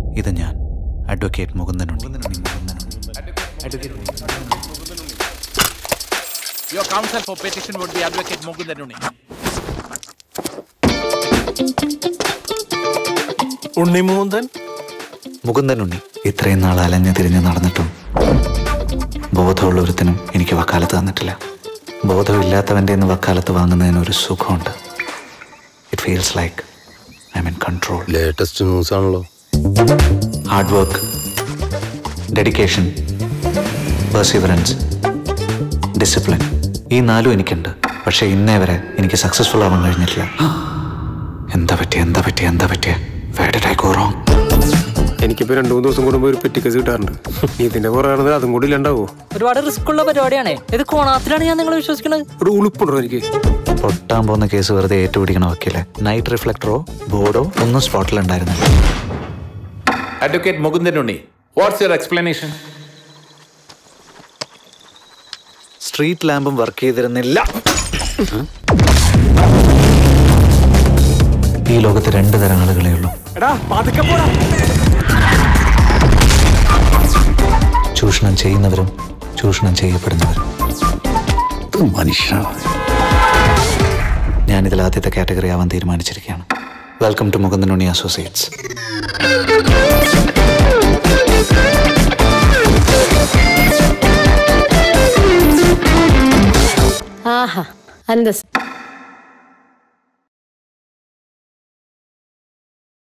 ഇത് ഞാൻ advocate Mukundanunni Your counsel for petition would be Advocate Mukundanuni. Unni Mukundan Mukundanunni ഇത്രയും നാൾ അലഞ്ഞു തിരിഞ്ഞ് നടന്നിട്ടും ബോധമുള്ള ഒരുത്തിനും എനിക്ക് വക്കാലത്ത് തന്നിട്ടില്ല ബോധമില്ലാത്തവൻ്റെ നിന്ന് വക്കാലത്ത് വാങ്ങുന്നതിന് ഒരു സുഖമുണ്ട് it feels like I mean control latest news ആണല്ലോ hard work dedication perseverance discipline ഈ നാലും എനിക്കുണ്ട് പക്ഷെ ഇന്നേ വരെ എനിക്ക് സക്സസ്ഫുൾ ആവാൻ കഴിഞ്ഞിട്ടില്ല എന്താ പറ്റിയ എന്താ പറ്റിയ എന്താ പറ്റിയ വേഡ് ഐ ഗോ റോങ് എനിക്കിപ്പോ രണ്ടു മൂന്ന് ദിവസം കൂടുമ്പോ ഒരു പെറ്റിക്കസ് കിട്ടാറുണ്ട് ഇതിന്റെ പുറകെ നടന്നത് അതും കൂടി ഇല്ലാണ്ടാവോ ഒരുപാട് റിസ്ക് ഉള്ള പരിപാടിയാണ് ഇത് കോണാത്തിലാണ് ഞാൻ നിങ്ങൾ വിശ്വസിക്കുന്നത് ഒരു ഉളുപ്പുണ്ടോ എനിക്ക് പൊട്ടാൻ പോകുന്ന കേസ് വെറുതെ ഏറ്റുപിടിക്കണ വക്കീലെ നൈറ്റ് റിഫ്ലക്ടറോ ബോർഡോ ഒന്നും സ്പോട്ടിൽ ഉണ്ടായിരുന്നില്ല Advocate Mukundanuni, what's your explanation? Street ലാമ്പും വർക്ക് ചെയ്തിരുന്നില്ല ഈ ലോകത്ത് രണ്ട് തരം ആളുകളേ ഉള്ളൂ എടാ പതുക്കെ പോടാ ചൂഷണം ചെയ്യുന്നവരും ചൂഷണം ചെയ്യപ്പെടുന്നവരും മനുഷ്യനാണ് ഞാനിതിൽ ആദ്യത്തെ കാറ്റഗറി ആവാൻ തീരുമാനിച്ചിരിക്കുകയാണ് വെൽക്കം ടു മുകുന്ദനുണ്ണി അസോസിയേറ്റ്സ് ആഹാ അന്തസ്